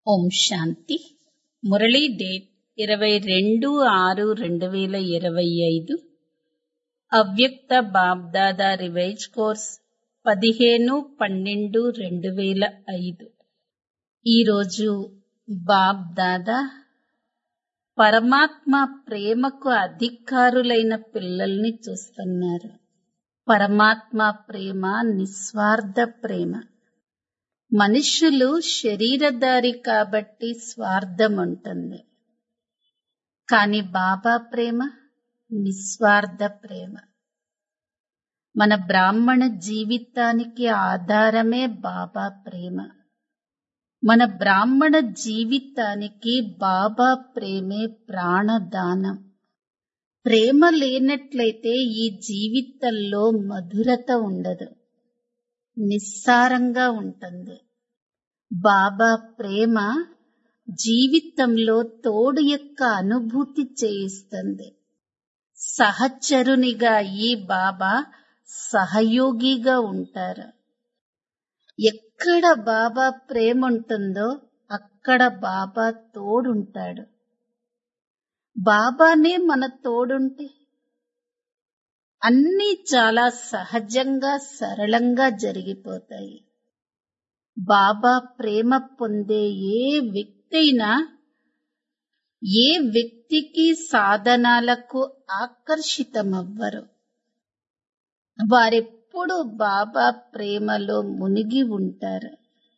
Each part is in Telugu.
ఓం శాంతి మురళీ డేట్ ఇరవై రెండు ఆరు రెండు వేల ఇరవై ఐదు అవ్యక్త బాబ్దాదా రివైజ్ కోర్స్ పదిహేను పన్నెండు రెండు వేల ఐదు ఈరోజు బాబ్దాదా పరమాత్మ ప్రేమకు అధికారులైన పిల్లల్ని చూస్తున్నారు పరమాత్మ ప్రేమ నిస్వార్థ ప్రేమ మనుషులు శరీరధారి కాబట్టి స్వార్థం ఉంటుంది కాని బాబా ప్రేమ నిస్వార్థ ప్రేమ మన బ్రాహ్మణ జీవితానికి ఆధారమే బాబా ప్రేమ మన బ్రాహ్మణ జీవితానికి బాబా ప్రేమే ప్రాణదానం ప్రేమ లేనట్లయితే ఈ జీవితంలో మధురత ఉండదు నిస్సారంగా ఉంటుంది బాబా ప్రేమ జీవితంలో తోడు యొక్క అనుభూతి చేయిస్తుంది సహచరునిగా ఈ బాబా సహయోగిగా ఉంటారు ఎక్కడ బాబా ప్రేమ ఉంటుందో అక్కడ బాబా తోడుంటాడు బాబానే మన తోడుంటే అన్నీ చాలా సహజంగా సరళంగా జరిగిపోతాయి బాబా ప్రేమ పొందే ఏ వ్యక్తి అయినా ఏ వ్యక్తికి సాధనాలకు ఆకర్షితమవ్వరు వారెప్పుడు బాబా ప్రేమలో మునిగి ఉంటారు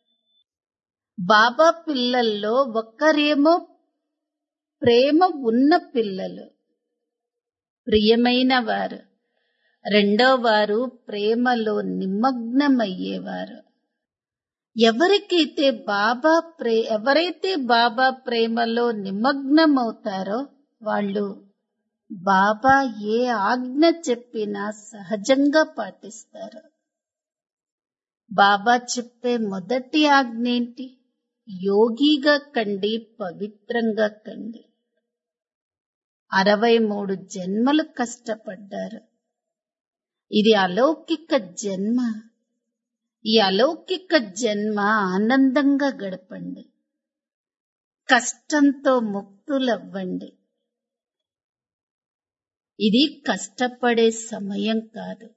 బాబా పిల్లల్లో ఒక్కరేమో ప్రేమ ఉన్న పిల్లలు ప్రియమైన వారు రెండో వారు ప్రేమలో నిమగ్నమయ్యేవారు ఎవరికైతే బాబా ప్రే ఎవరైతే బాబా ప్రేమలో నిమగ్నమవుతారో వాళ్ళు బాబా ఏ ఆజ్ఞ చెప్పినా సహజంగా పాటిస్తారు బాబా చెప్పే మొదటి ఆజ్ఞ ఏంటి యోగిగా కండి పవిత్రంగా కండి అరవై మూడు జన్మలు కష్టపడ్డారు ఇది అలౌకిక జన్మ ఈ అలౌకిక జన్మ ఆనందంగా గడపండి కష్టంతో ముక్తులవ్వండి ఇది కష్టపడే సమయం కాదు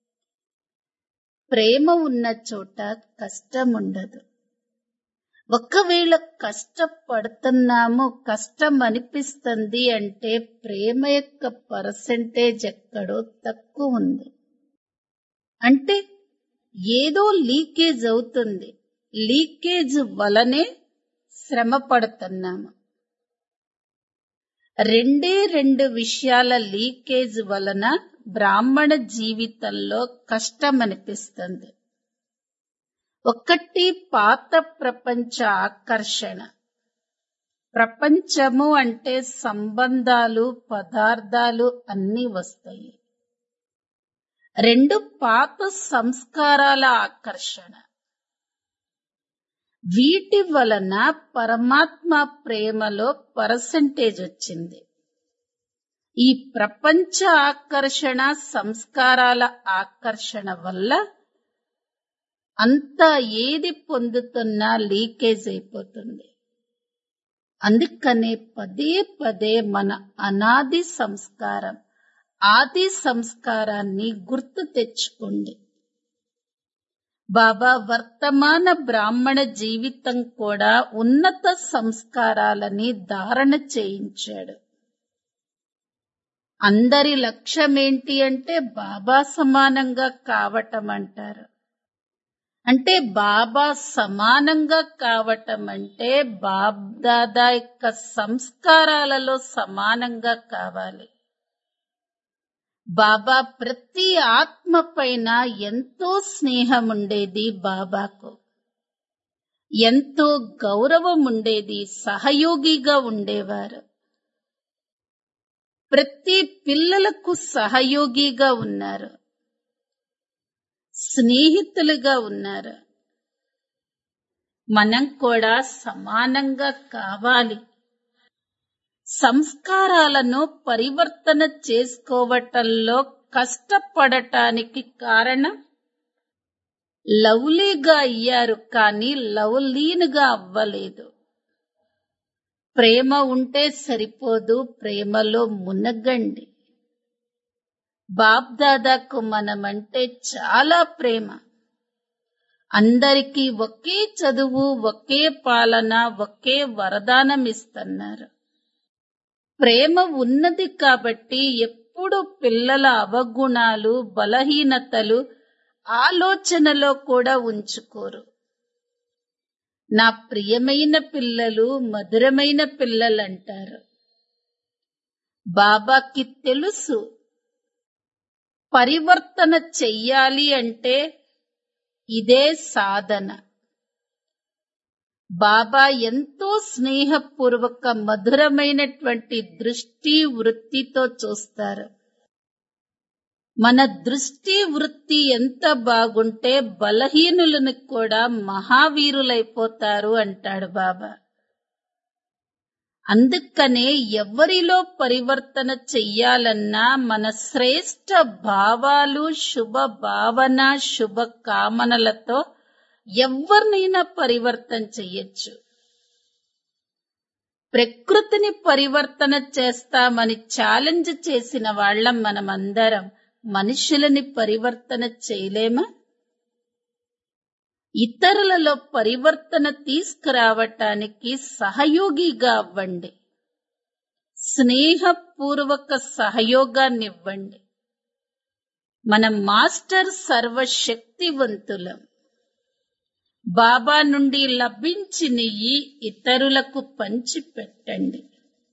ప్రేమ ఉన్న చోట కష్టం ఉండదు ఒకవేళ కష్టపడుతున్నాము కష్టం అనిపిస్తుంది అంటే ప్రేమ యొక్క పర్సంటేజ్ ఎక్కడో తక్కువ ఉంది అంటే ఏదో లీకేజ్ అవుతుంది లీకేజ్ వలనే శ్రమ పడుతున్నాము రెండే రెండు విషయాల లీకేజ్ వలన బ్రాహ్మణ జీవితంలో కష్టం అనిపిస్తుంది ఒకటి పాత ప్రపంచ ఆకర్షణ ప్రపంచము అంటే సంబంధాలు పదార్థాలు అన్నీ వస్తాయి రెండు పాత సంస్కారాల ఆకర్షణ వీటి వలన పరమాత్మ ప్రేమలో పర్సంటేజ్ వచ్చింది ఈ ప్రపంచ ఆకర్షణ సంస్కారాల ఆకర్షణ వల్ల అంతా ఏది పొందుతున్నా లీకేజ్ అయిపోతుంది అందుకనే పదే పదే మన అనాది సంస్కారం ఆది సంస్కారాన్ని గుర్తు తెచ్చుకోండి బాబా వర్తమాన బ్రాహ్మణ జీవితం కూడా ఉన్నత సంస్కారాలని ధారణ చేయించాడు అందరి లక్ష్యం ఏంటి అంటే బాబా సమానంగా కావటం అంటారు అంటే బాబా సమానంగా కావటం అంటే బాబ్దాదా యొక్క సంస్కారాలలో సమానంగా కావాలి బాబా ప్రతి ఆత్మ పైన ఎంతో స్నేహం ఉండేది బాబాకు ఎంతో గౌరవం ఉండేది సహయోగిగా ఉండేవారు ప్రతి పిల్లలకు సహయోగిగా ఉన్నారు స్నేహితులుగా ఉన్నారు మనం కూడా సమానంగా కావాలి సంస్కారాలను పరివర్తన చేసుకోవటంలో కష్టపడటానికి కారణం లవ్లీగా అయ్యారు కానీ లవ్లీనుగా అవ్వలేదు ప్రేమ ఉంటే సరిపోదు ప్రేమలో మునగండి బాబ్దాదాకు మనమంటే చాలా ప్రేమ అందరికీ ఒకే చదువు ఒకే పాలన ఒకే వరదానం ఇస్తున్నారు ప్రేమ ఉన్నది కాబట్టి ఎప్పుడు పిల్లల అవగుణాలు బలహీనతలు ఆలోచనలో కూడా ఉంచుకోరు నా ప్రియమైన పిల్లలు మధురమైన పిల్లలంటారు బాబాకి తెలుసు పరివర్తన చెయ్యాలి అంటే ఇదే సాధన బాబా ఎంతో స్నేహపూర్వక మధురమైనటువంటి దృష్టి వృత్తితో చూస్తారు మన దృష్టి వృత్తి ఎంత బాగుంటే బలహీనులను కూడా మహావీరులైపోతారు అంటాడు బాబా అందుకనే ఎవరిలో పరివర్తన చెయ్యాలన్నా మన శ్రేష్ట భావాలు శుభ భావన శుభ కామనలతో ఎవరినైనా పరివర్తన చెయ్యొచ్చు ప్రకృతిని పరివర్తన చేస్తామని ఛాలెంజ్ చేసిన వాళ్ళం మనమందరం మనుషులని పరివర్తన చేయలేమా ఇతరులలో పరివర్తన తీసుకురావటానికి సహయోగిగా అవ్వండి స్నేహపూర్వక సహయోగాన్ని ఇవ్వండి మన మాస్టర్ సర్వశక్తివంతులం బాబా నుండి లభించిన ఈ ఇతరులకు పంచిపెట్టండి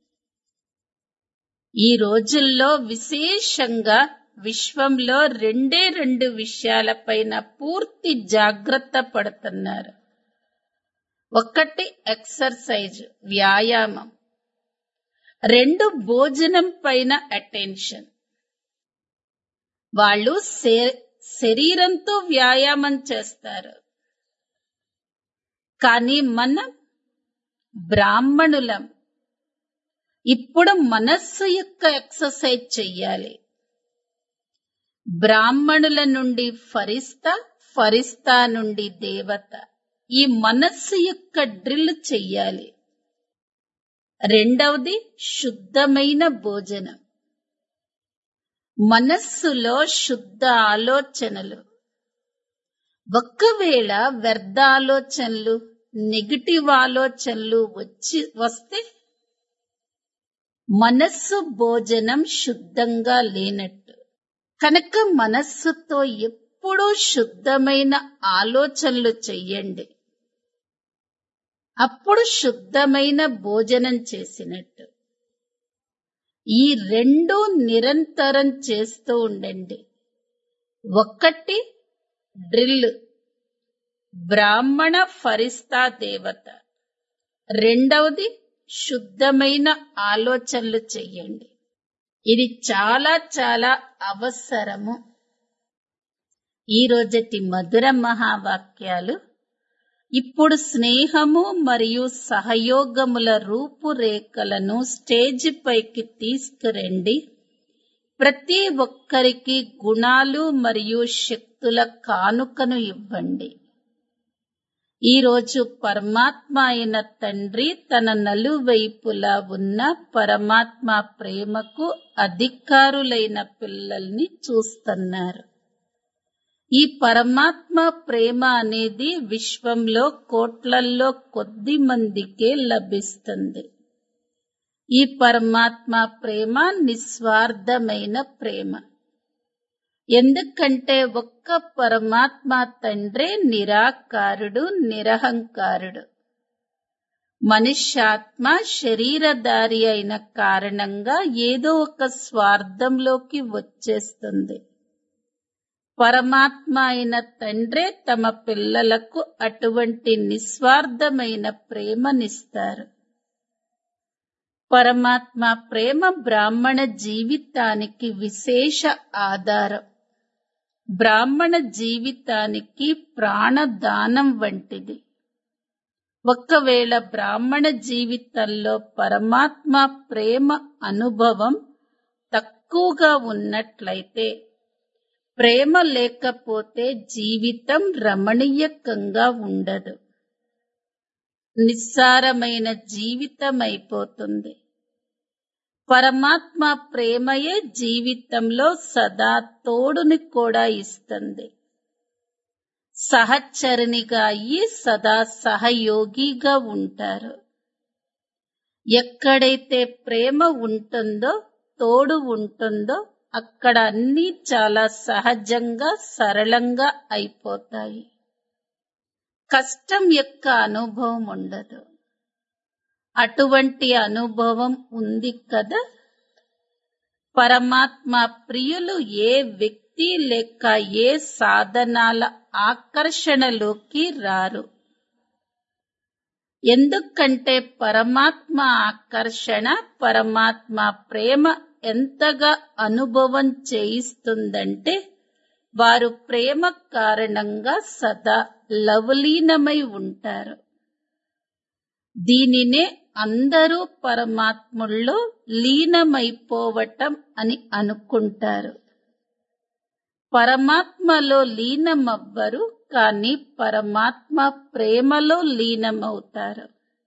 ఈ రోజుల్లో విశేషంగా విశ్వంలో రెండే రెండు విషయాలపైన పూర్తి జాగ్రత్త పడుతున్నారు ఒకటి ఎక్సర్సైజ్ వ్యాయామం రెండు భోజనం పైన అటెన్షన్ వాళ్ళు శరీరంతో వ్యాయామం చేస్తారు కానీ మనం బ్రాహ్మణులం ఇప్పుడు మనస్సు యొక్క ఎక్సర్సైజ్ చెయ్యాలి బ్రాహ్మణుల నుండి ఫరిస్తా ఫరిస్తా నుండి దేవత ఈ మనస్సు యొక్క డ్రిల్ చెయ్యాలి రెండవది శుద్ధమైన భోజనం మనస్సులో శుద్ధ ఆలోచనలు ఒక్కవేళ వ్యర్థ ఆలోచనలు నెగిటివ్ ఆలోచనలు వచ్చి వస్తే మనస్సు భోజనం శుద్ధంగా లేనట్టు కనుక మనస్సుతో ఎప్పుడూ శుద్ధమైన ఆలోచనలు చెయ్యండి అప్పుడు శుద్ధమైన భోజనం చేసినట్టు ఈ రెండు నిరంతరం చేస్తూ ఉండండి ఒక్కటి డ్రిల్ బ్రాహ్మణ ఫరిస్తా దేవత రెండవది శుద్ధమైన ఆలోచనలు చెయ్యండి ఇది చాలా చాలా అవసరము ఈ రోజటి మధుర మహావాక్యాలు ఇప్పుడు స్నేహము మరియు సహయోగముల రూపురేఖలను స్టేజ్ పైకి తీసుకురండి ప్రతి ఒక్కరికి గుణాలు మరియు శక్తుల కానుకను ఇవ్వండి ఈరోజు పరమాత్మ అయిన తండ్రి తన నలువైపులా ఉన్న పరమాత్మ ప్రేమకు అధికారులైన పిల్లల్ని చూస్తున్నారు ఈ పరమాత్మ ప్రేమ అనేది విశ్వంలో కోట్లల్లో కొద్ది మందికే లభిస్తుంది ఈ పరమాత్మ ప్రేమ నిస్వార్థమైన ప్రేమ ఎందుకంటే ఒక్క పరమాత్మ తండ్రే నిరాకారుడు నిరహంకారుడు మనుష్యాత్మ శరీరధారి అయిన కారణంగా ఏదో ఒక స్వార్థంలోకి వచ్చేస్తుంది పరమాత్మ అయిన తండ్రే తమ పిల్లలకు అటువంటి నిస్వార్థమైన ప్రేమనిస్తారు పరమాత్మ ప్రేమ బ్రాహ్మణ జీవితానికి విశేష ఆధారం బ్రాహ్మణ జీవితానికి ప్రాణదానం వంటిది ఒకవేళ బ్రాహ్మణ జీవితంలో పరమాత్మ ప్రేమ అనుభవం తక్కువగా ఉన్నట్లయితే ప్రేమ లేకపోతే జీవితం రమణీయకంగా ఉండదు నిస్సారమైన జీవితం అయిపోతుంది పరమాత్మ ప్రేమయే జీవితంలో సదా తోడుని కూడా ఇస్తుంది సహచరునిగా అయ్యి సదా సహయోగిగా ఉంటారు ఎక్కడైతే ప్రేమ ఉంటుందో తోడు ఉంటుందో అక్కడ అన్నీ చాలా సహజంగా సరళంగా అయిపోతాయి కష్టం యొక్క అనుభవం ఉండదు అటువంటి అనుభవం ఉంది కదా పరమాత్మ ప్రియులు ఏ వ్యక్తి లేక ఏ సాధనాల ఆకర్షణలోకి రారు ఎందుకంటే పరమాత్మ ఆకర్షణ పరమాత్మ ప్రేమ ఎంతగా అనుభవం చేయిస్తుందంటే వారు ప్రేమ కారణంగా సదా లవలీనమై ఉంటారు దీనినే అందరూ పరమాత్ముల్లో లీనమైపోవటం అని అనుకుంటారు పరమాత్మలో లీనమవ్వరు కానీ పరమాత్మ ప్రేమలో లీనమవుతారు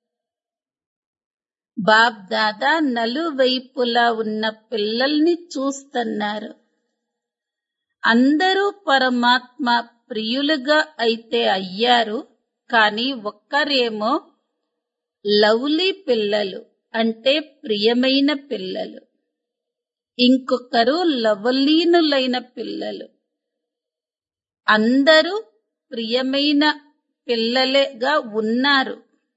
బాబ్ దాదా నలువైపులా ఉన్న పిల్లల్ని చూస్తున్నారు అందరూ పరమాత్మ ప్రియులుగా అయితే అయ్యారు కానీ ఒక్కరేమో లవ్లీ పిల్లలు అంటే ప్రియమైన పిల్లలు ఇంకొకరు లవలీనులైన పిల్లలు అందరూ ప్రియమైన పిల్లలేగా ఉన్నారు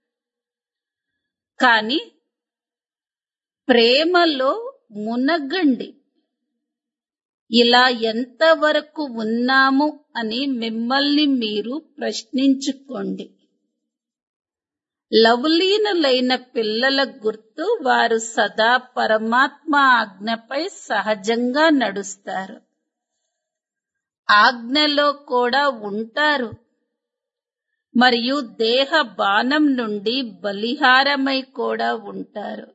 కానీ ప్రేమలో మునగండి ఇలా ఎంతవరకు ఉన్నాము అని మిమ్మల్ని మీరు ప్రశ్నించుకోండి లవలీనులైన పిల్లల గుర్తు వారు సదా పరమాత్మ ఆజ్ఞపై సహజంగా నడుస్తారు ఆజ్ఞలో కూడా ఉంటారు మరియు దేహ బాణం నుండి బలిహారమై కూడా ఉంటారు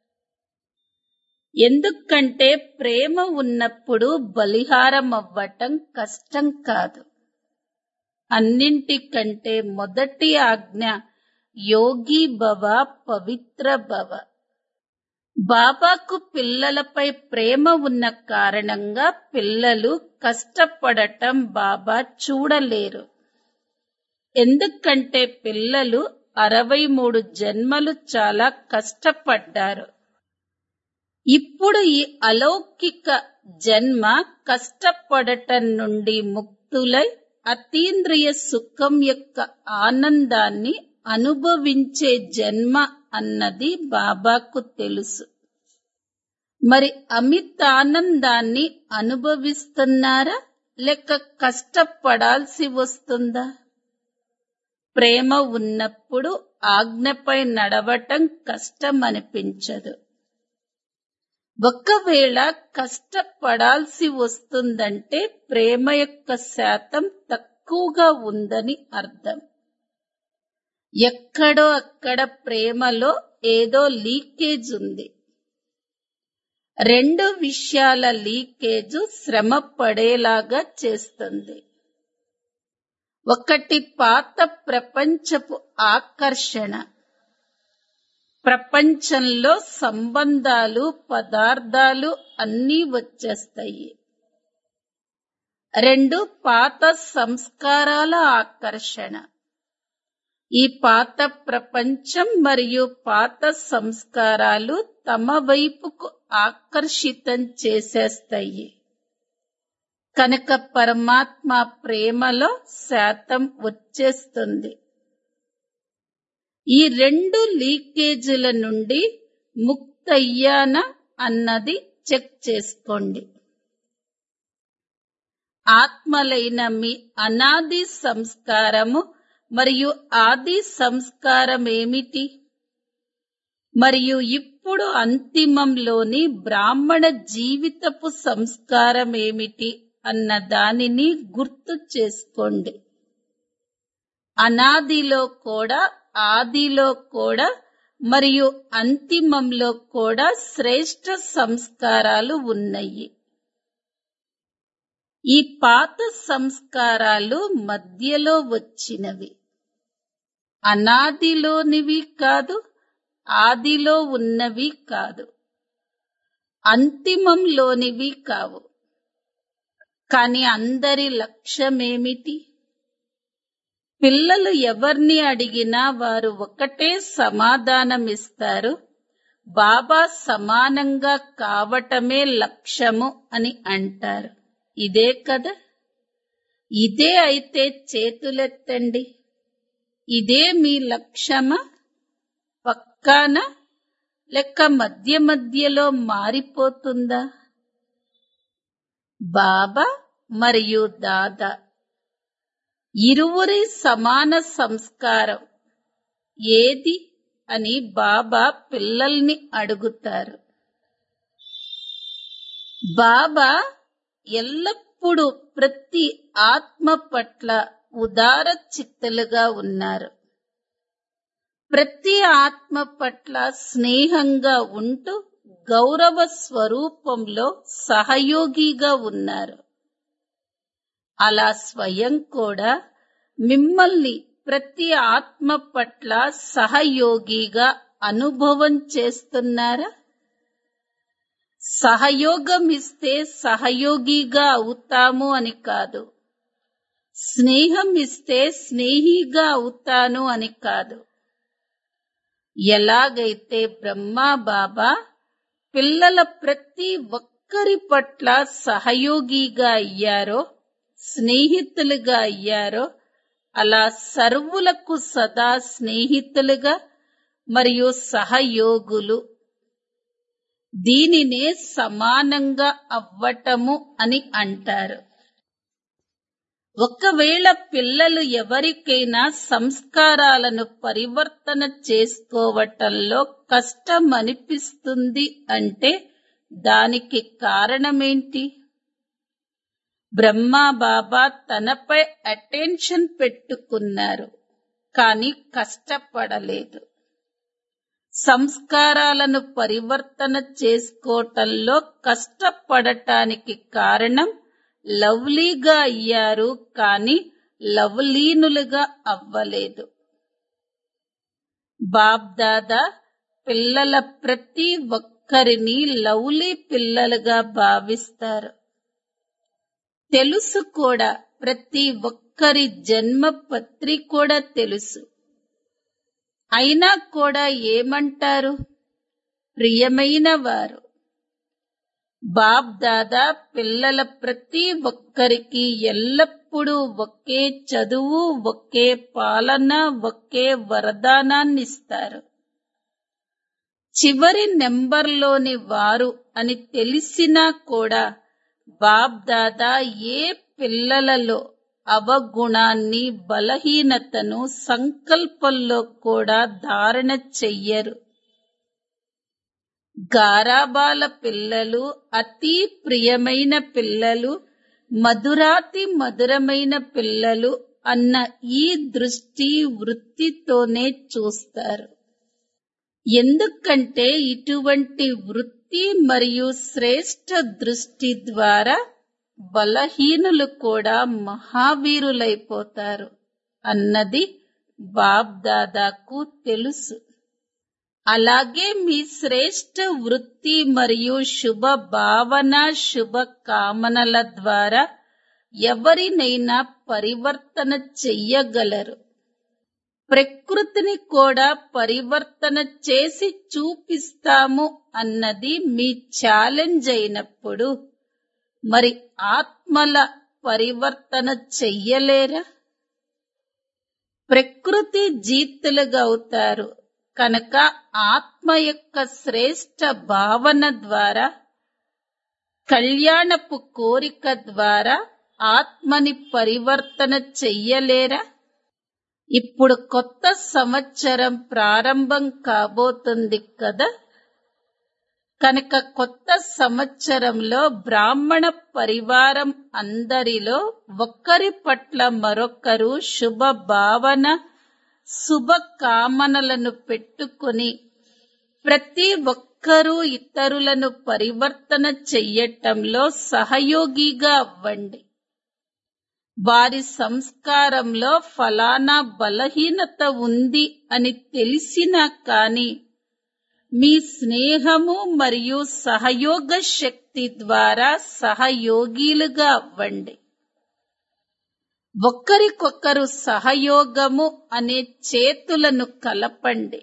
ఎందుకంటే ప్రేమ ఉన్నప్పుడు బలిహారం అవ్వటం కష్టం కాదు అన్నింటికంటే మొదటి ఆజ్ఞ యోగి భవ పవిత్ర భవ బాబాకు పిల్లలపై ప్రేమ ఉన్న కారణంగా పిల్లలు కష్టపడటం బాబా చూడలేరు ఎందుకంటే పిల్లలు అరవై మూడు జన్మలు చాలా కష్టపడ్డారు ఇప్పుడు ఈ అలౌకిక జన్మ కష్టపడటం నుండి ముక్తులై అతీంద్రియ సుఖం యొక్క ఆనందాన్ని అనుభవించే జన్మ అన్నది బాబాకు తెలుసు మరి అమిత ఆనందాన్ని అనుభవిస్తున్నారా లేక కష్టపడాల్సి వస్తుందా ప్రేమ ఉన్నప్పుడు ఆజ్ఞపై నడవటం కష్టం అనిపించదు ఒకవేళ కష్టపడాల్సి వస్తుందంటే ప్రేమ యొక్క శాతం తక్కువగా ఉందని అర్థం ఎక్కడో అక్కడ ప్రేమలో ఏదో లీకేజ్ ఉంది రెండు విషయాల లీకేజ్ శ్రమ పడేలాగా చేస్తుంది ఒకటి పాత ప్రపంచపు ఆకర్షణ ప్రపంచంలో సంబంధాలు పదార్థాలు అన్నీ వచ్చేస్తాయి రెండు పాత సంస్కారాల ఆకర్షణ ఈ పాత ప్రపంచం మరియు పాత సంస్కారాలు తమ వైపుకు ఆకర్షితం చేసేస్తాయి కనుక పరమాత్మ ప్రేమలో శాతం వచ్చేస్తుంది ఈ రెండు లీకేజీల నుండి ముక్తయ్యానా అన్నది చెక్ చేసుకోండి ఆత్మలైన మీ అనాది సంస్కారము మరియు ఆది సంస్కారం ఏమిటి మరియు ఇప్పుడు అంతిమంలోని బ్రాహ్మణ జీవితపు సంస్కారం ఏమిటి అన్న దానిని గుర్తు చేసుకోండి అనాదిలో కూడా ఆదిలో కూడా మరియు అంతిమంలో కూడా శ్రేష్ట సంస్కారాలు ఉన్నాయి ఈ పాత సంస్కారాలు మధ్యలో వచ్చినవి అనాదిలోనివి కాదు ఆదిలో ఉన్నవి కాదు అంతిమంలోనివి కావు కాని అందరి లక్ష్యమేమిటి పిల్లలు ఎవరిని అడిగినా వారు ఒకటే సమాధానమిస్తారు బాబా సమానంగా కావటమే లక్ష్యము అని అంటారు ఇదే కదా ఇదే అయితే చేతులెత్తండి ఇదే మీ లక్ష్యమా పక్కాన లెక్క మధ్య మధ్యలో మారిపోతుందా బాబా మరియు దాదా ఇరువురి సమాన సంస్కారం ఏది అని బాబా పిల్లల్ని అడుగుతారు బాబా ఎల్లప్పుడూ ప్రతి ఆత్మ పట్ల ఉదార చిత్తలుగా ఉన్నారు ప్రతి ఆత్మ పట్ల స్నేహంగా ఉంటూ గౌరవ స్వరూపంలో సహయోగిగా ఉన్నారు అలా స్వయం కూడా మిమ్మల్ని ప్రతి ఆత్మ పట్ల సహయోగిగా అనుభవం చేస్తున్నారా సహయోగం ఇస్తే సహయోగిగా అవుతాము అని కాదు స్నేహం ఇస్తే స్నేహిగా అవుతాను అని కాదు ఎలాగైతే బ్రహ్మా బాబా పిల్లల ప్రతి ఒక్కరి పట్ల సహయోగిగా అయ్యారో స్నేహితులుగా అయ్యారో అలా సర్వులకు సదా స్నేహితులుగా మరియు సహయోగులు దీనినే సమానంగా అవ్వటము అని అంటారు ఒకవేళ పిల్లలు ఎవరికైనా సంస్కారాలను పరివర్తన చేసుకోవటంలో కష్టం అనిపిస్తుంది అంటే దానికి కారణమేంటి బ్రహ్మా బాబా తనపై అటెన్షన్ పెట్టుకున్నారు కానీ కష్టపడలేదు సంస్కారాలను పరివర్తన చేసుకోవటంలో కష్టపడటానికి కారణం లవ్లీగా అయ్యారు కానీ లవ్లీనులుగా అవ్వలేదు బాబ్దాదా పిల్లల ప్రతి ఒక్కరిని లవ్లీ పిల్లలుగా భావిస్తారు తెలుసు కూడా ప్రతి ఒక్కరి జన్మ పత్రి కూడా తెలుసు అయినా కూడా ఏమంటారు ప్రియమైన వారు బాబ్ దాదా పిల్లల ప్రతి ఒక్కరికి ఎల్లప్పుడూ ఒకే చదువు ఒకే పాలన ఒకే వరదానాన్నిస్తారు చివరి నెంబర్లోని వారు అని తెలిసినా కూడా బాబ్ దాదా ఏ పిల్లలలో అవగుణాన్ని బలహీనతను సంకల్పంలో కూడా ధారణ చెయ్యరు గారాబాల పిల్లలు అతి ప్రియమైన పిల్లలు మధురాతి మధురమైన పిల్లలు అన్న ఈ దృష్టి వృత్తితోనే చూస్తారు ఎందుకంటే ఇటువంటి వృత్తి మరియు శ్రేష్ఠ దృష్టి ద్వారా బలహీనులు కూడా మహావీరులైపోతారు అన్నది బాబ్దాదాకు తెలుసు అలాగే మీ శ్రేష్ఠ వృత్తి మరియు శుభ భావన శుభ కామనల ద్వారా ఎవరినైనా పరివర్తన చెయ్యగలరు ప్రకృతిని కూడా పరివర్తన చేసి చూపిస్తాము అన్నది మీ ఛాలెంజ్ అయినప్పుడు మరి ఆత్మల పరివర్తన చెయ్యలేరా ప్రకృతి జీతులుగా అవుతారు కనుక ఆత్మ యొక్క శ్రేష్ఠ భావన ద్వారా కళ్యాణపు కోరిక ద్వారా ఆత్మని పరివర్తన చెయ్యలేరా ఇప్పుడు కొత్త సంవత్సరం ప్రారంభం కాబోతుంది కదా కనుక కొత్త సంవత్సరంలో బ్రాహ్మణ పరివారం అందరిలో ఒక్కరి పట్ల మరొకరు శుభ భావన శుభ కామనలను పెట్టుకుని ప్రతి ఒక్కరూ ఇతరులను పరివర్తన చెయ్యటంలో సహయోగిగా అవ్వండి వారి సంస్కారంలో ఫలానా బలహీనత ఉంది అని తెలిసినా కాని మీ స్నేహము మరియు సహయోగ శక్తి ద్వారా సహయోగిలుగా అవ్వండి ఒకరికొకరు సహయోగము అనే చేతులను కలపండి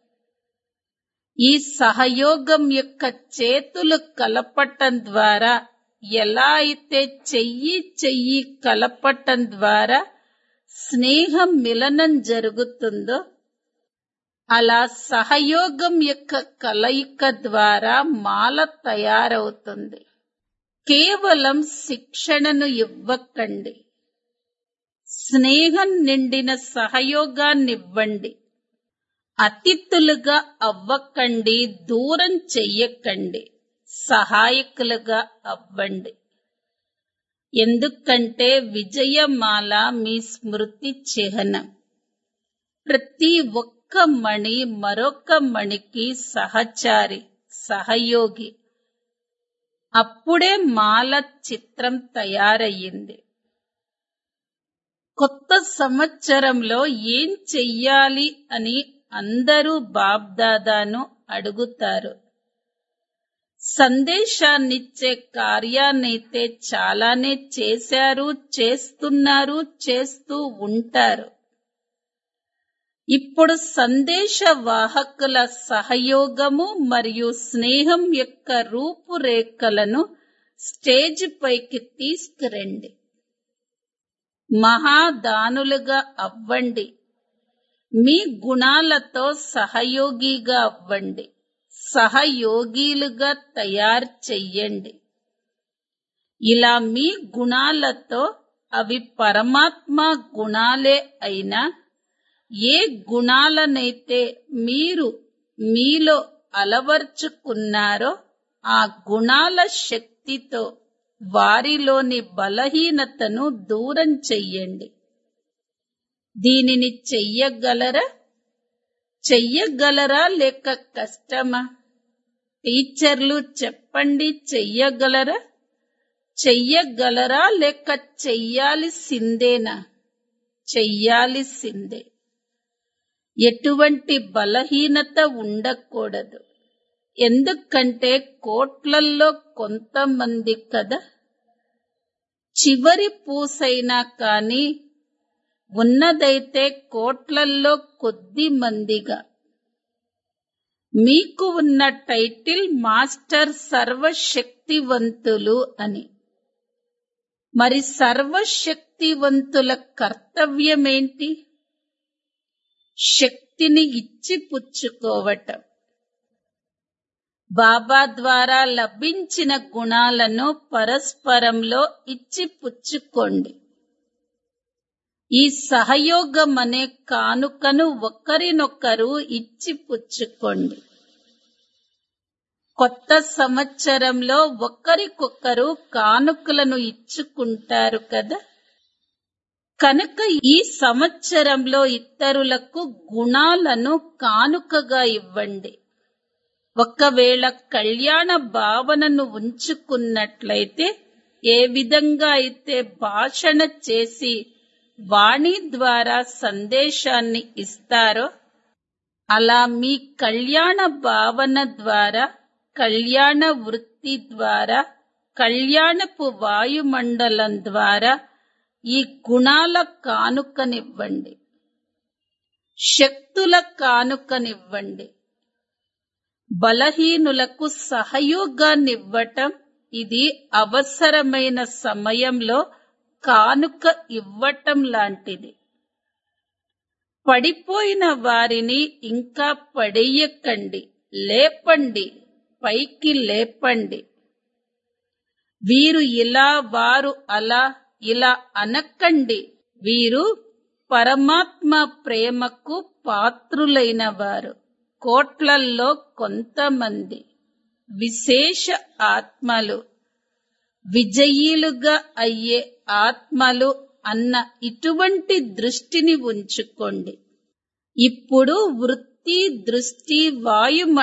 ఈ సహయోగం యొక్క చేతులు కలపటం ద్వారా ఎలా అయితే చెయ్యి చెయ్యి కలపటం ద్వారా స్నేహం మిలనం జరుగుతుందో అలా సహయోగం యొక్క కలయిక ద్వారా మాల తయారవుతుంది కేవలం శిక్షణను ఇవ్వకండి స్నేహం నిండిన సహయోగాన్నివ్వండి అతిథులుగా అవ్వకండి దూరం చెయ్యకండి సహాయకులుగా అవ్వండి ఎందుకంటే విజయమాల మీ స్మృతి చిహ్నం ప్రతి ఒక్క మణి మరొక మణికి సహచారి సహయోగి అప్పుడే మాల చిత్రం తయారయ్యింది కొత్త సంవత్సరంలో ఏం చెయ్యాలి అని అందరూ బాబ్దాదాను అడుగుతారు సందేశాన్నిచ్చే కార్యాన్నైతే చాలానే చేశారు చేస్తున్నారు చేస్తూ ఉంటారు ఇప్పుడు సందేశ వాహకుల సహయోగము మరియు స్నేహం యొక్క రూపురేఖలను స్టేజ్ పైకి తీసుకురండి మహాదానులుగా అవ్వండి మీ గుణాలతో సహయోగిగా అవ్వండి సహయోగిలుగా తయారు చెయ్యండి ఇలా మీ గుణాలతో అవి పరమాత్మ గుణాలే అయినా ఏ గుణాలనైతే మీరు మీలో అలవర్చుకున్నారో ఆ గుణాల శక్తితో వారిలోని బలహీనతను దూరం చెయ్యండి దీనిని చెయ్యగలరా చెయ్యగలరా లేక కష్టమా టీచర్లు చెప్పండి చెయ్యగలరా చెయ్యగలరా లేక చెయ్యాల్సిందేనా చెయ్యాల్సిందే ఎటువంటి బలహీనత ఉండకూడదు ఎందుకంటే కోట్లల్లో కొంతమంది కదా చివరి పూసైనా కాని ఉన్నదైతే కోట్లల్లో కొద్ది మందిగా మీకు ఉన్న టైటిల్ మాస్టర్ సర్వశక్తివంతులు అని మరి సర్వశక్తివంతుల కర్తవ్యమేంటి శక్తిని ఇచ్చి పుచ్చుకోవటం బాబా ద్వారా లభించిన గుణాలను పరస్పరంలో ఇచ్చి పుచ్చుకోండి ఈ సహయోగం అనే కానుకను ఒకరినొకరు ఇచ్చి పుచ్చుకోండి కొత్త సంవత్సరంలో ఒకరికొకరు కానుకలను ఇచ్చుకుంటారు కదా కనుక ఈ సంవత్సరంలో ఇతరులకు గుణాలను కానుకగా ఇవ్వండి ఒకవేళ కళ్యాణ భావనను ఉంచుకున్నట్లయితే ఏ విధంగా అయితే భాషణ చేసి వాణి ద్వారా సందేశాన్ని ఇస్తారో అలా మీ కళ్యాణ భావన ద్వారా కళ్యాణ వృత్తి ద్వారా కళ్యాణపు వాయుమండలం ద్వారా ఈ గుణాల కానుకనివ్వండి శక్తుల కానుకనివ్వండి బలహీనులకు సహయోగాన్నివ్వటం ఇది అవసరమైన సమయంలో కానుక ఇవ్వటం లాంటిది పడిపోయిన వారిని ఇంకా పడేయకండి లేపండి పైకి లేపండి వీరు ఇలా వారు అలా ఇలా అనకండి వీరు పరమాత్మ ప్రేమకు పాత్రులైన వారు కోట్లల్లో కొంతమంది విశేష ఆత్మలు విజయీలుగా అయ్యే ఆత్మలు అన్న ఇటువంటి దృష్టిని ఉంచుకోండి ఇప్పుడు వృత్తి దృష్టి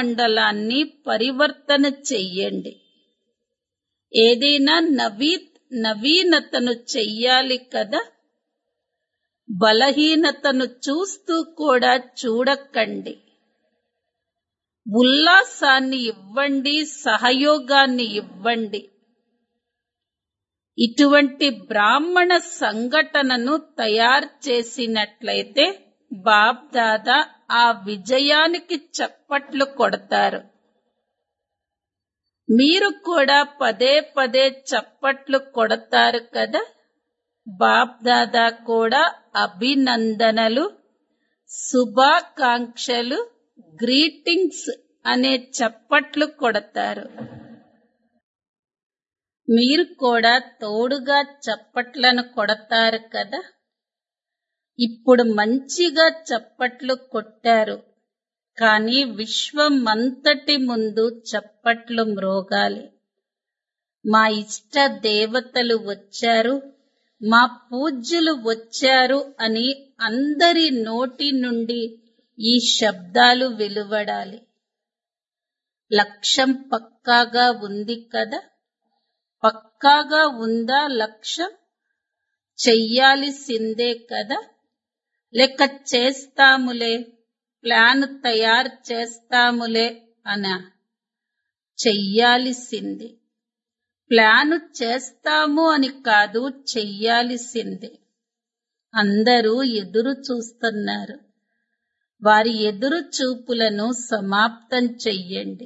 వాయుమండలాన్ని పరివర్తన చెయ్యండి ఏదైనా నవీ నవీనతను చెయ్యాలి కదా బలహీనతను చూస్తూ కూడా చూడకండి ఉల్లాసాన్ని ఇవ్వండి సహయోగాన్ని ఇవ్వండి ఇటువంటి బ్రాహ్మణ సంఘటనను తయారు చేసినట్లయితే బాప్ దాదా ఆ విజయానికి చప్పట్లు కొడతారు మీరు కూడా పదే పదే చప్పట్లు కొడతారు కదా బాప్ దాదా కూడా అభినందనలు శుభాకాంక్షలు గ్రీటింగ్స్ అనే చప్పట్లు కొడతారు మీరు కూడా తోడుగా చప్పట్లను కొడతారు కదా ఇప్పుడు మంచిగా చప్పట్లు కొట్టారు కానీ విశ్వమంతటి ముందు చప్పట్లు మ్రోగాలి మా ఇష్ట దేవతలు వచ్చారు మా పూజ్యులు వచ్చారు అని అందరి నోటి నుండి ఈ శబ్దాలు వెలువడాలి లక్ష్యం పక్కాగా ఉంది కదా పక్కాగా ఉందా లక్ష్యం చెయ్యాల్సిందే కదా లెక్క చేస్తాములే ప్లాన్ తయారు చేస్తాములే అన చెయ్యాల్సింది ప్లాను చేస్తాము అని కాదు చెయ్యాల్సిందే అందరూ ఎదురు చూస్తున్నారు వారి ఎదురు చూపులను సమాప్తం చెయ్యండి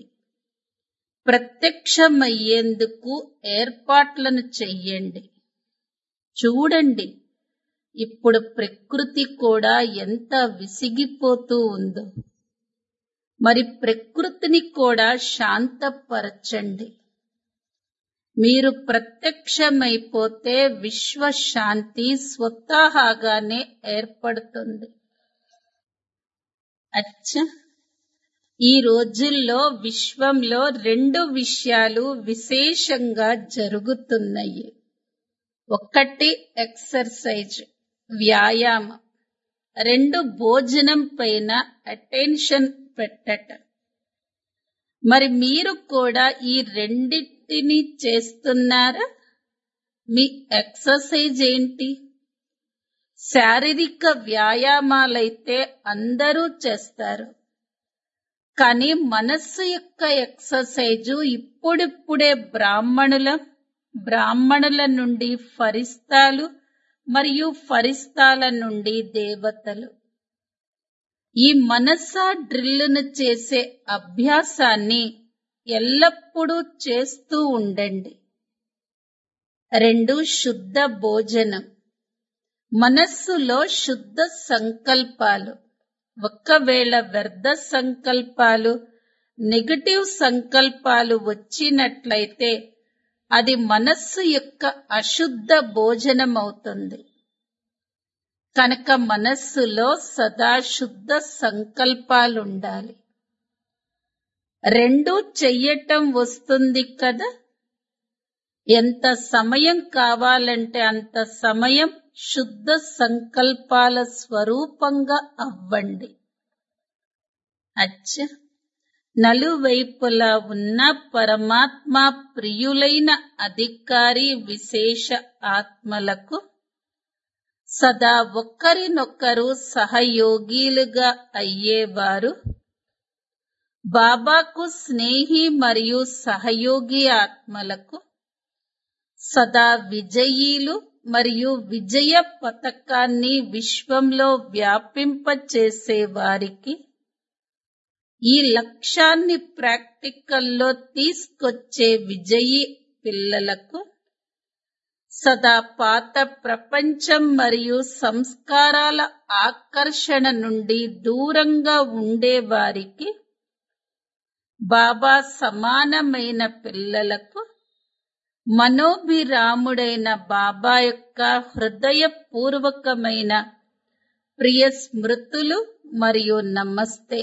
ప్రత్యక్షమయ్యేందుకు ఏర్పాట్లను చెయ్యండి చూడండి ఇప్పుడు ప్రకృతి కూడా ఎంత విసిగిపోతూ ఉందో మరి ప్రకృతిని కూడా శాంతపరచండి మీరు ప్రత్యక్షమైపోతే విశ్వశాంతి స్వతహాగానే ఏర్పడుతుంది అచ్చ ఈ రోజుల్లో విశ్వంలో రెండు విషయాలు విశేషంగా జరుగుతున్నాయి ఒకటి ఎక్సర్సైజ్ వ్యాయామం రెండు భోజనం పైన అటెన్షన్ పెట్టటం మరి మీరు కూడా ఈ రెండింటిని చేస్తున్నారా మీ ఎక్సర్సైజ్ ఏంటి శారీరక వ్యాయామాలైతే అందరూ చేస్తారు కానీ మనస్సు యొక్క ఎక్సర్సైజు ఇప్పుడిప్పుడే బ్రాహ్మణుల బ్రాహ్మణుల నుండి ఫరిస్తాలు మరియు ఫరిస్తాల నుండి దేవతలు ఈ మనసా డ్రిల్లును చేసే అభ్యాసాన్ని ఎల్లప్పుడూ చేస్తూ ఉండండి రెండు శుద్ధ భోజనం మనస్సులో శుద్ధ సంకల్పాలు ఒక్కవేళ వ్యర్థ సంకల్పాలు నెగటివ్ సంకల్పాలు వచ్చినట్లయితే అది మనస్సు యొక్క అశుద్ధ భోజనం అవుతుంది కనుక మనస్సులో సదా శుద్ధ సంకల్పాలుండాలి రెండూ చెయ్యటం వస్తుంది కదా ఎంత సమయం కావాలంటే అంత సమయం శుద్ధ సంకల్పాల స్వరూపంగా అవ్వండి అచ్చ నలువైపులా ఉన్న పరమాత్మ ప్రియులైన అధికారి విశేష ఆత్మలకు సదా ఒక్కరినొక్కరు సహయోగిలుగా అయ్యేవారు బాబాకు స్నేహి మరియు సహయోగి ఆత్మలకు సదా విజయీలు మరియు విజయ పథకాన్ని విశ్వంలో వ్యాపింపచేసే వారికి ఈ లక్ష్యాన్ని ప్రాక్టికల్లో తీసుకొచ్చే విజయీ పిల్లలకు సదా పాత ప్రపంచం మరియు సంస్కారాల ఆకర్షణ నుండి దూరంగా ఉండేవారికి బాబా సమానమైన పిల్లలకు మనోభిరాముడైన బాబా యొక్క హృదయపూర్వకమైన ప్రియ స్మృతులు మరియు నమస్తే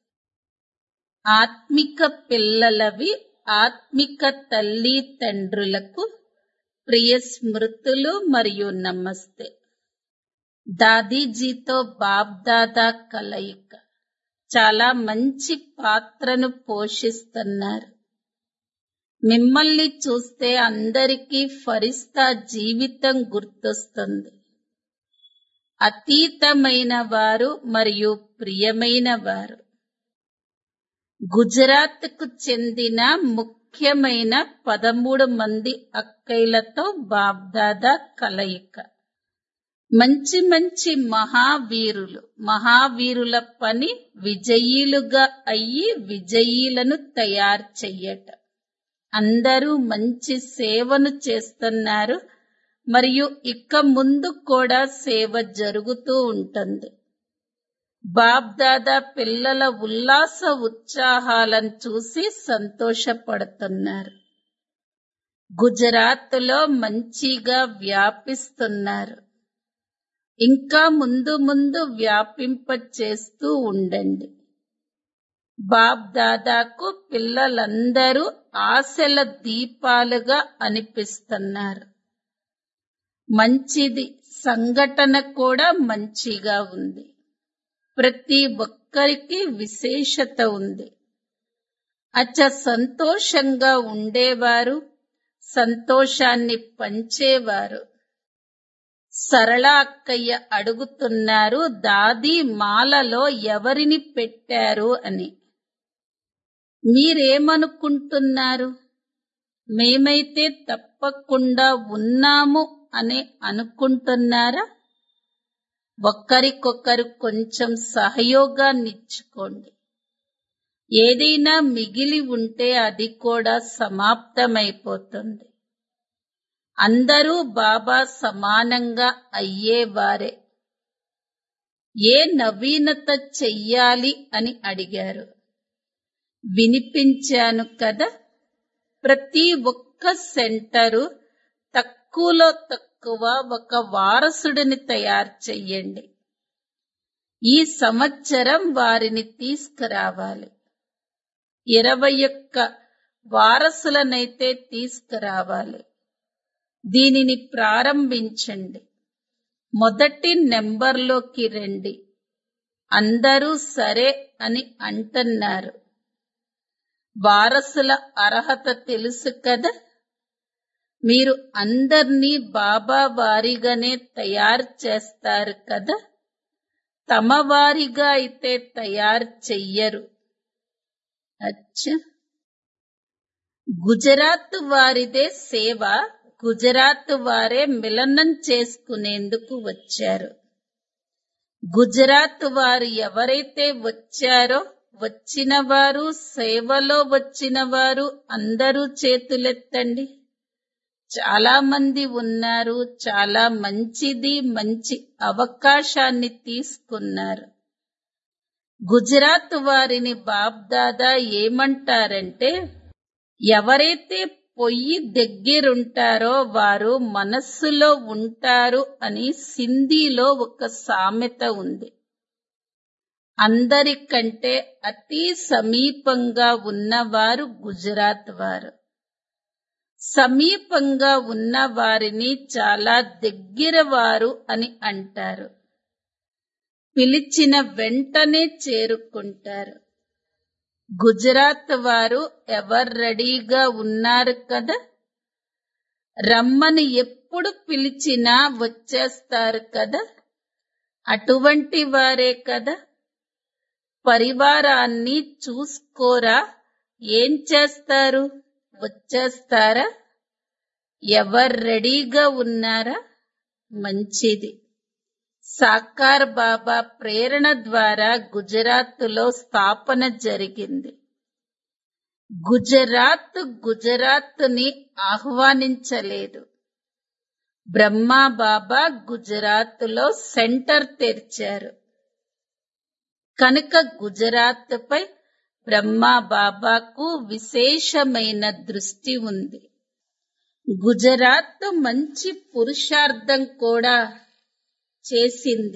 ఆత్మిక పిల్లలవి ఆత్మిక తల్లి తండ్రులకు ప్రియ స్మృతులు మరియు నమస్తే దాదీజీతో బాబ్దాదా కలయిక చాలా మంచి పాత్రను పోషిస్తున్నారు మిమ్మల్ని చూస్తే అందరికీ ఫరిస్తా జీవితం గుర్తొస్తుంది అతీతమైన వారు మరియు ప్రియమైన వారు గుజరాత్కు చెందిన ముఖ్యమైన పదమూడు మంది అక్కయ్యలతో బాబ్దాదా కలయిక మంచి మంచి మహావీరులు మహావీరుల పని విజయీలుగా అయ్యి విజయీలను తయారు చెయ్యట అందరూ మంచి సేవను చేస్తున్నారు మరియు ఇక ముందు కూడా సేవ జరుగుతూ ఉంటుంది బాబ్దాదా పిల్లల ఉల్లాస ఉత్సాహాలను చూసి సంతోషపడుతున్నారు గుజరాత్లో మంచిగా వ్యాపిస్తున్నారు ఇంకా ముందు ముందు వ్యాపింప చేస్తూ ఉండండి బాబ్ దాదాకు పిల్లలందరూ ఆశల దీపాలుగా అనిపిస్తున్నారు మంచిది సంఘటన కూడా మంచిగా ఉంది ప్రతి ఒక్కరికి విశేషత ఉంది అచ్చ సంతోషంగా ఉండేవారు సంతోషాన్ని పంచేవారు సరళ అక్కయ్య అడుగుతున్నారు దాది మాలలో ఎవరిని పెట్టారు అని మీరేమనుకుంటున్నారు మేమైతే తప్పకుండా ఉన్నాము అని అనుకుంటున్నారా ఒక్కరికొకరు కొంచెం సహయోగాన్నిచ్చుకోండి ఏదైనా మిగిలి ఉంటే అది కూడా సమాప్తమైపోతుంది అందరూ బాబా సమానంగా అయ్యేవారే ఏ నవీనత చెయ్యాలి అని అడిగారు వినిపించాను కదా ప్రతి ఒక్క సెంటరు తక్కువలో తక్కువ ఒక వారసుడిని తయారు చెయ్యండి ఈ సంవత్సరం వారిని తీసుకురావాలి ఇరవై ఒక్క వారసులనైతే తీసుకురావాలి దీనిని ప్రారంభించండి మొదటి నెంబర్లోకి రండి అందరూ సరే అని అంటున్నారు వారసుల అర్హత తెలుసు కదా మీరు అందర్నీ బాబా వారిగానే తయారు చేస్తారు కదా తమ వారిగా అయితే తయారు చెయ్యరు అచ్చా గుజరాత్ వారిదే సేవ గుజరాత్ వారే మిలనం చేసుకునేందుకు వచ్చారు గుజరాత్ వారు ఎవరైతే వచ్చారో వచ్చిన వారు సేవలో వచ్చిన వారు అందరూ చేతులెత్తండి చాలా మంది ఉన్నారు చాలా మంచిది మంచి అవకాశాన్ని తీసుకున్నారు గుజరాత్ వారిని బాబ్దాదా ఏమంటారంటే ఎవరైతే పొయ్యి దగ్గరుంటారో వారు మనస్సులో ఉంటారు అని సింధీలో ఒక సామెత ఉంది అందరికంటే అతి సమీపంగా ఉన్నవారు గుజరాత్ వారు సమీపంగా ఉన్న వారిని చాలా దగ్గర వారు అని అంటారు పిలిచిన వెంటనే చేరుకుంటారు గుజరాత్ వారు ఎవరు రెడీగా ఉన్నారు కదా రమ్మని ఎప్పుడు పిలిచినా వచ్చేస్తారు కదా అటువంటి వారే కదా పరివారాన్ని చూసుకోరా ఏం చేస్తారు వచ్చేస్తారా ఎవరు రెడీగా ఉన్నారా మంచిది సాకార్ బాబా ప్రేరణ ద్వారా గుజరాత్లో స్థాపన జరిగింది గుజరాత్ గుజరాత్ని ఆహ్వానించలేదు బ్రహ్మా బాబా గుజరాత్లో సెంటర్ తెరిచారు కనుక గుజరాత్ పై బ్రహ్మా బాబాకు విశేషమైన దృష్టి ఉంది గుజరాత్ మంచి పురుషార్థం కూడా చేసింది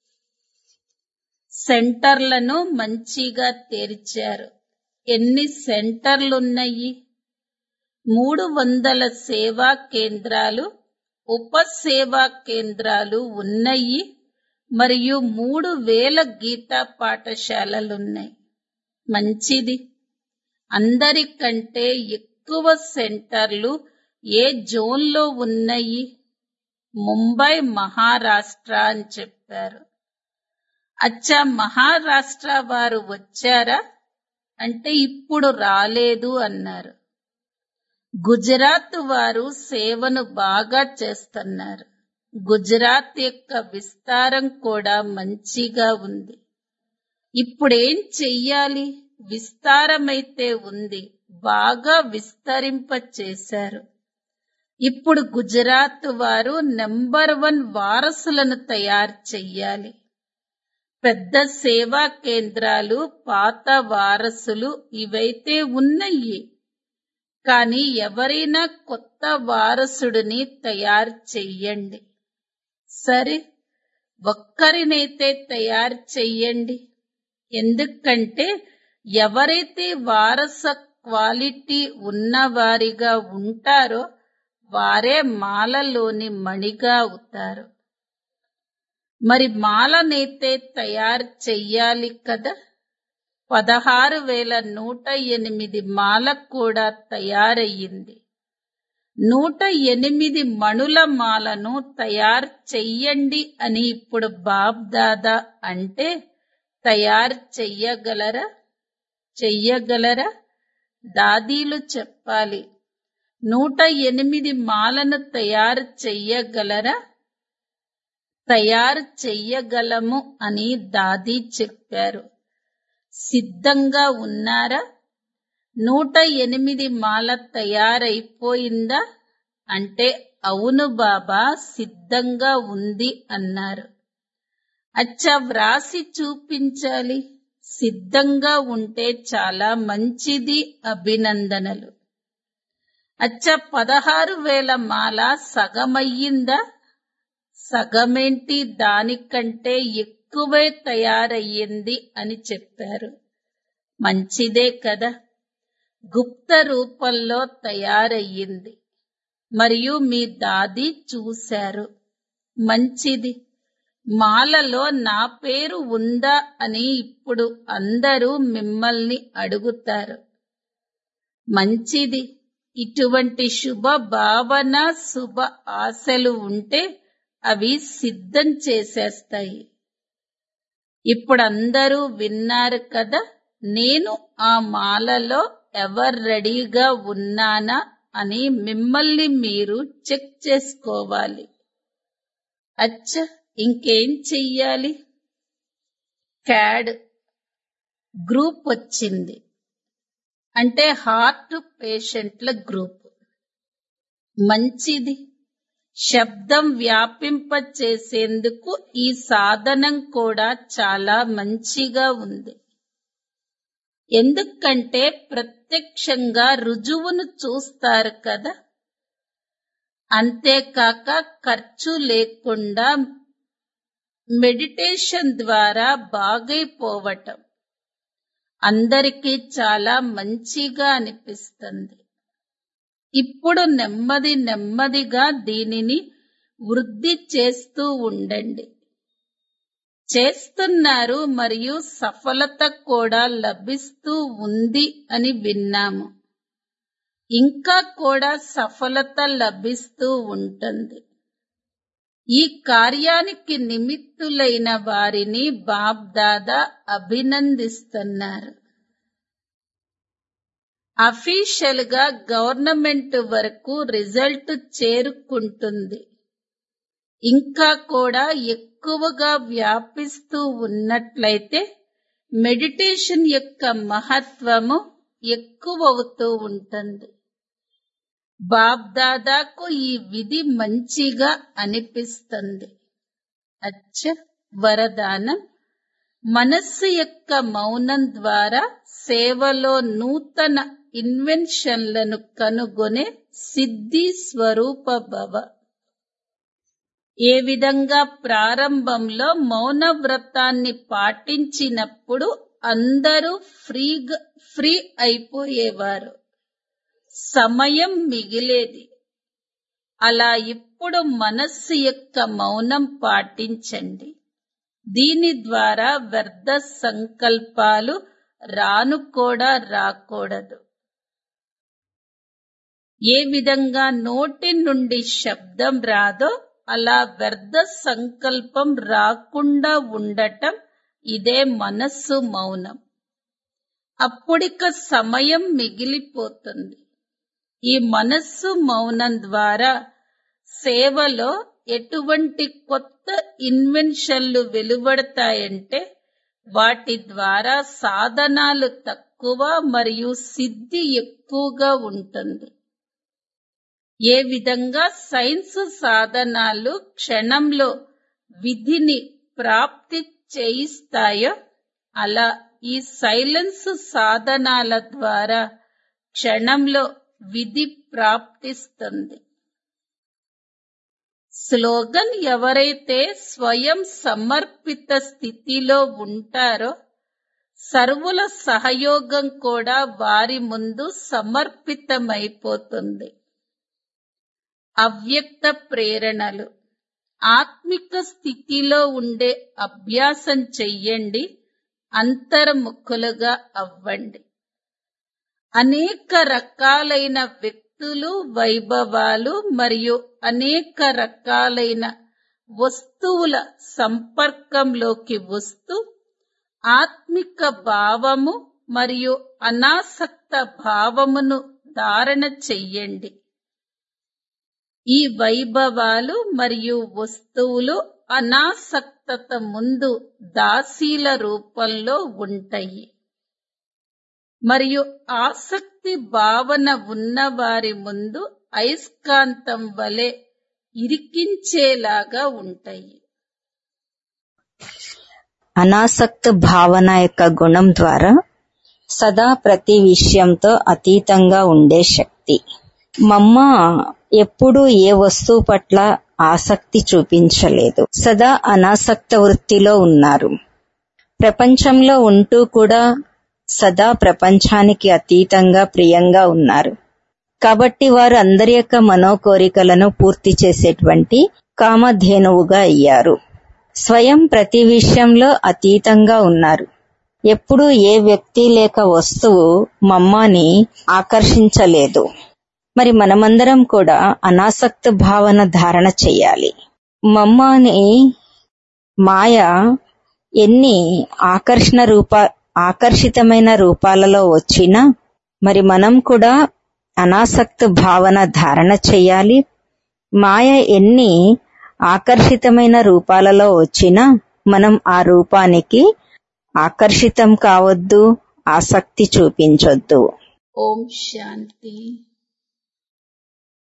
సెంటర్లను మంచిగా తెరిచారు ఎన్ని సెంటర్లున్నాయి మూడు వందల సేవా కేంద్రాలు ఉప సేవా కేంద్రాలు ఉన్నాయి మరియు మూడు వేల గీతా పాఠశాలలున్నాయి మంచిది అందరికంటే ఎక్కువ ఎక్కువ సెంటర్లు ఏ జోన్లో ఉన్నాయి ముంబై మహారాష్ట్ర అని చెప్పారు అచ్చా మహారాష్ట్ర వారు వచ్చారా అంటే ఇప్పుడు రాలేదు అన్నారు గుజరాత్ వారు సేవను బాగా చేస్తున్నారు గుజరాత్ యొక్క విస్తారం కూడా మంచిగా ఉంది ఇప్పుడేం చెయ్యాలి విస్తారమైతే ఉంది బాగా విస్తరింప చేశారు ఇప్పుడు గుజరాత్ వారు నెంబర్ వన్ వారసులను తయారు చెయ్యాలి పెద్ద సేవా కేంద్రాలు పాత వారసులు ఇవైతే ఉన్నాయి కానీ ఎవరైనా కొత్త వారసుడిని తయారు చెయ్యండి సరే ఒక్కరినైతే తయారు చెయ్యండి ఎందుకంటే ఎవరైతే వారస క్వాలిటీ ఉన్నవారిగా ఉంటారో వారే మాలలోని మణిగా అవుతారు మరి మాలనైతే తయారు చెయ్యాలి కదా పదహారు వేల నూట ఎనిమిది మాల కూడా తయారయ్యింది నూట ఎనిమిది మణుల మాలను తయారు చెయ్యండి అని ఇప్పుడు బాబ్దాదా అంటే తయారు చెయ్యగలరా చెయ్యగలరా దాదీలు చెప్పాలి నూట ఎనిమిది మాలను తయారు చెయ్యగలరా తయారు చెయ్యగలము అని దాదీ చెప్పారు సిద్ధంగా ఉన్నారా నూట ఎనిమిది మాల తయారైపోయిందా అంటే అవును బాబా సిద్ధంగా ఉంది అన్నారు అచ్చా వ్రాసి చూపించాలి సిద్ధంగా ఉంటే చాలా మంచిది అభినందనలు అచ్చా పదహారు వేల మాల సగమయ్యిందా సగమేంటి దానికంటే ఎక్కువే తయారయ్యింది అని చెప్పారు మంచిదే కదా గుప్త రూపంలో తయారయ్యింది మరియు మీ దాది చూశారు మంచిది మాలలో నా పేరు ఉందా అని ఇప్పుడు అందరూ మిమ్మల్ని అడుగుతారు మంచిది ఇటువంటి శుభ భావన శుభ ఆశలు ఉంటే అవి సిద్ధం చేసేస్తాయి ఇప్పుడు అందరూ విన్నారు కదా నేను ఆ మాలలో ఎవరు రెడీగా ఉన్నానా అని మిమ్మల్ని మీరు చెక్ చేసుకోవాలి అచ్చ ఇంకేం చెయ్యాలి క్యాడ్ గ్రూప్ వచ్చింది అంటే హార్ట్ పేషెంట్ల గ్రూప్ మంచిది శబ్దం వ్యాపింప చేసేందుకు ఈ సాధనం కూడా చాలా మంచిగా ఉంది ఎందుకంటే ప్రత్యక్షంగా రుజువును చూస్తారు కదా అంతేకాక ఖర్చు లేకుండా మెడిటేషన్ ద్వారా బాగైపోవటం అందరికీ చాలా మంచిగా అనిపిస్తుంది ఇప్పుడు నెమ్మది నెమ్మదిగా దీనిని వృద్ధి చేస్తూ ఉండండి చేస్తున్నారు మరియు సఫలత కూడా లభిస్తూ ఉంది అని విన్నాము ఇంకా కూడా సఫలత లభిస్తూ ఉంటుంది ఈ కార్యానికి నిమిత్తులైన వారిని బాబ్దాదా అభినందిస్తున్నారు అఫీషియల్ గా గవర్నమెంట్ వరకు రిజల్ట్ చేరుకుంటుంది ఇంకా కూడా ఎక్కువగా వ్యాపిస్తూ ఉన్నట్లయితే మెడిటేషన్ యొక్క మహత్వము ఎక్కువవుతూ ఉంటుంది బాబ్దాదాకు ఈ విధి మంచిగా అనిపిస్తుంది అచ్చ వరదానం మనస్సు యొక్క మౌనం ద్వారా సేవలో నూతన ఇన్వెన్షన్లను కనుగొనే సిద్ధి స్వరూప భవ ఏ విధంగా ప్రారంభంలో మౌన వ్రతాన్ని పాటించినప్పుడు అందరూ ఫ్రీగా ఫ్రీ అయిపోయేవారు సమయం మిగిలేది అలా ఇప్పుడు మనస్సు యొక్క మౌనం పాటించండి దీని ద్వారా వ్యర్థ సంకల్పాలు రాను కూడా రాకూడదు ఏ విధంగా నోటి నుండి శబ్దం రాదో అలా వ్యర్థ సంకల్పం రాకుండా ఉండటం ఇదే మనస్సు మౌనం అప్పుడిక సమయం మిగిలిపోతుంది ఈ మనస్సు మౌనం ద్వారా సేవలో ఎటువంటి కొత్త ఇన్వెన్షన్లు వెలువడతాయంటే వాటి ద్వారా సాధనాలు తక్కువ మరియు సిద్ధి ఎక్కువగా ఉంటుంది ఏ విధంగా సైన్స్ సాధనాలు క్షణంలో విధిని ప్రాప్తి చేయిస్తాయో అలా ఈ సైలెన్స్ సాధనాల ద్వారా క్షణంలో విధి ప్రాప్తిస్తుంది స్లోగన్ ఎవరైతే స్వయం సమర్పిత స్థితిలో ఉంటారో సర్వుల సహయోగం కూడా వారి ముందు సమర్పితమైపోతుంది అవ్యక్త ప్రేరణలు ఆత్మిక స్థితిలో ఉండే అభ్యాసం చెయ్యండి అంతర్ముఖులుగా అవ్వండి అనేక రకాలైన వ్యక్తులు వైభవాలు మరియు అనేక రకాలైన వస్తువుల సంపర్కంలోకి వస్తూ ఆత్మిక భావము మరియు అనాసక్త భావమును ధారణ చెయ్యండి ఈ వైభవాలు మరియు వస్తువులు అనాసక్తత ముందు దాసీల రూపంలో ఉంటాయి మరియు ఆసక్తి భావన ఉన్న వారి ముందు అయస్కాంతం వలె ఇరికించేలాగా ఉంటాయి అనాసక్త భావన యొక్క గుణం ద్వారా సదా ప్రతి విషయంతో అతీతంగా ఉండే శక్తి మమ్మ ఎప్పుడూ ఏ వస్తువు పట్ల ఆసక్తి చూపించలేదు సదా అనాసక్త వృత్తిలో ఉన్నారు ప్రపంచంలో ఉంటూ కూడా సదా ప్రపంచానికి అతీతంగా ప్రియంగా ఉన్నారు కాబట్టి వారు అందరి యొక్క మనోకోరికలను పూర్తి చేసేటువంటి కామధేనువుగా అయ్యారు స్వయం ప్రతి విషయంలో అతీతంగా ఉన్నారు ఎప్పుడూ ఏ వ్యక్తి లేక వస్తువు మమ్మాని ఆకర్షించలేదు మరి మనమందరం కూడా అనాసక్త భావన ధారణ చెయ్యాలి మమ్మాని మాయ ఎన్ని ఆకర్షణ రూప ఆకర్షితమైన రూపాలలో వచ్చినా మరి మనం కూడా అనాసక్త భావన ధారణ చెయ్యాలి మాయ ఎన్ని ఆకర్షితమైన రూపాలలో వచ్చినా మనం ఆ రూపానికి ఆకర్షితం కావద్దు ఆసక్తి చూపించొద్దు ఓం శాంతి